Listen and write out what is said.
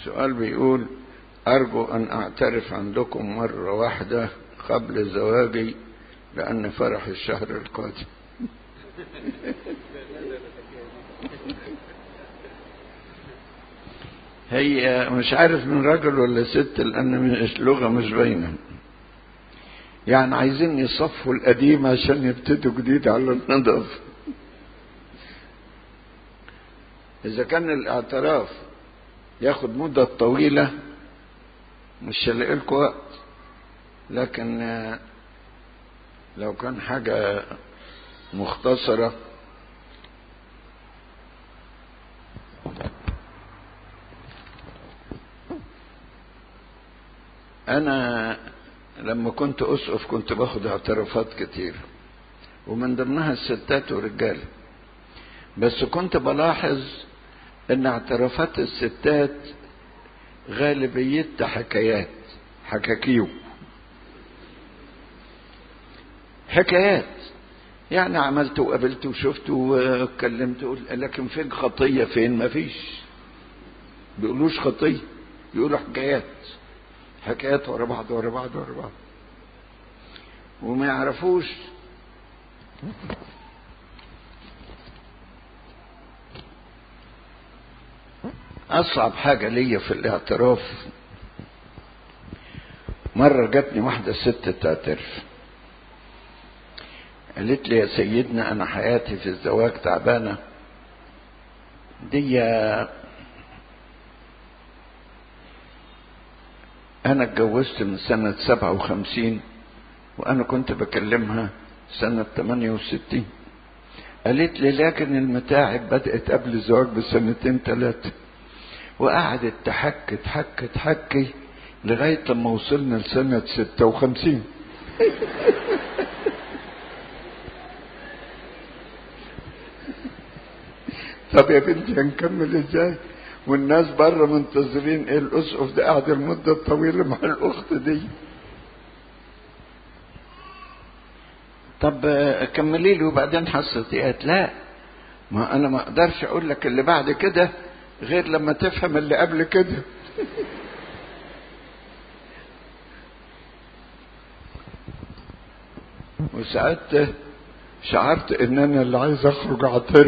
سؤال بيقول أرجو أن أعترف عندكم مرة واحدة قبل زواجي لأن فرح الشهر القادم هي مش عارف من راجل ولا ست لأن مش لغة مش باينة يعني عايزين يصفوا القديم عشان يبتدوا جديد على النظافة إذا كان الاعتراف ياخد مدة طويلة مش هلاقي لكم وقت لكن لو كان حاجة مختصرة أنا لما كنت أسقف كنت باخد اعترافات كتير ومن ضمنها الستات والرجال بس كنت بلاحظ ان اعترافات الستات غالبيتها حكايات حكاكيو حكايات يعني عملت وقابلت وشفت واتكلمت لكن فين خطية فين مفيش بيقولوش خطية بيقولوا حكايات حكايات ورا بعض ورا بعض ورا بعض وما يعرفوش أصعب حاجة ليا في الاعتراف مرة جاتني واحدة ست تعترف قالت لي يا سيدنا أنا حياتي في الزواج تعبانة دي أنا اتجوزت من سنة سبعة وخمسين وأنا كنت بكلمها سنة تمانية وستين قالت لي لكن المتاعب بدأت قبل الزواج بسنتين ثلاثة وقعدت تحك تحك تحكي لغاية لما وصلنا لسنة ستة وخمسين طب يا بنتي هنكمل ازاي والناس بره منتظرين ايه الاسقف ده قاعد المدة الطويلة مع الاخت دي طب كملي لي وبعدين حصتي قالت لا ما انا ما اقدرش اقول لك اللي بعد كده غير لما تفهم اللي قبل كده وساعات شعرت ان انا اللي عايز اخرج اعترف